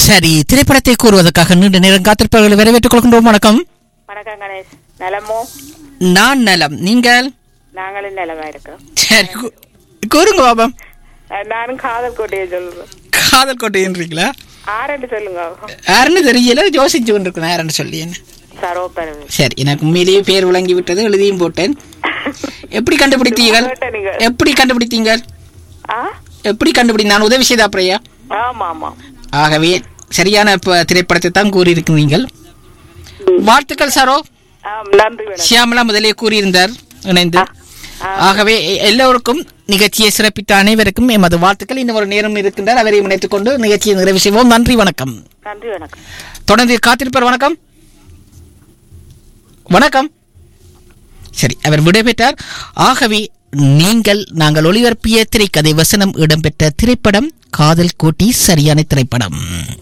சரி திரைப்படத்தை கூறுவதற்காக நீண்ட நேரம் காத்திருப்பவர்களை வரவேற்றுக் கொள்கின்றோம் வணக்கம் வணக்கம் கணேஷ் நலமோ நான் நலம் நீங்கள் நாங்களும் நலமா இருக்கோம் சரி கூ- கூறுங்க பாபம் அஹ் நானும் காதல் கோட்டையை சொல்றேன் காதல் கோட்டைன்றீங்களா ஆரண்டு சொல்லுங்க யாருன்னு தெரியல யோசிச்சு கொண்டிருக்கேன் யாருன்னு சொல்லி சரோபரவு சரி எனக்கு உண்மையிலேயே பேர் விளங்கி விட்டது எழுதியும் போட்டேன் எப்படி கண்டுபிடித்தீர்கள் கேட்ட எப்படி கண்டுபிடித்தீங்கள் ஆ எப்படி கண்டுபிடி நான் உதவி செய்தா பிரியா ஆமா ஆமா ஆகவே சரியான ப- திரைப்படத்தை தான் கூறியிருக்கிறீர்கள் வாழ்த்துக்கள் சாரோ ஆம் நன்றி வணக்கம் சியாமலா முதலே கூறியிருந்தார் இணைந்து ஆ. ஆகவே எ- எல்லோருக்கும் நிகழ்ச்சியை சிறப்பித்த அனைவருக்கும் எமது வாழ்த்துக்கள் இன்னும் ஒரு நேரம் இருக்கின்றார் அவரையும் இணைத்துக் கொண்டு நிகழ்ச்சியை நிறைவு செய்வோம் நன்றி வணக்கம் நன்றி வணக்கம் தொடர்ந்து காத்திருப்பார் வணக்கம் வணக்கம் சரி அவர் விடைபெற்றார் ஆகவே நீங்கள் நாங்கள் ஒளிபரப்பிய திரைக்கதை வசனம் இடம்பெற்ற திரைப்படம் காதல் கோட்டி சரியான திரைப்படம்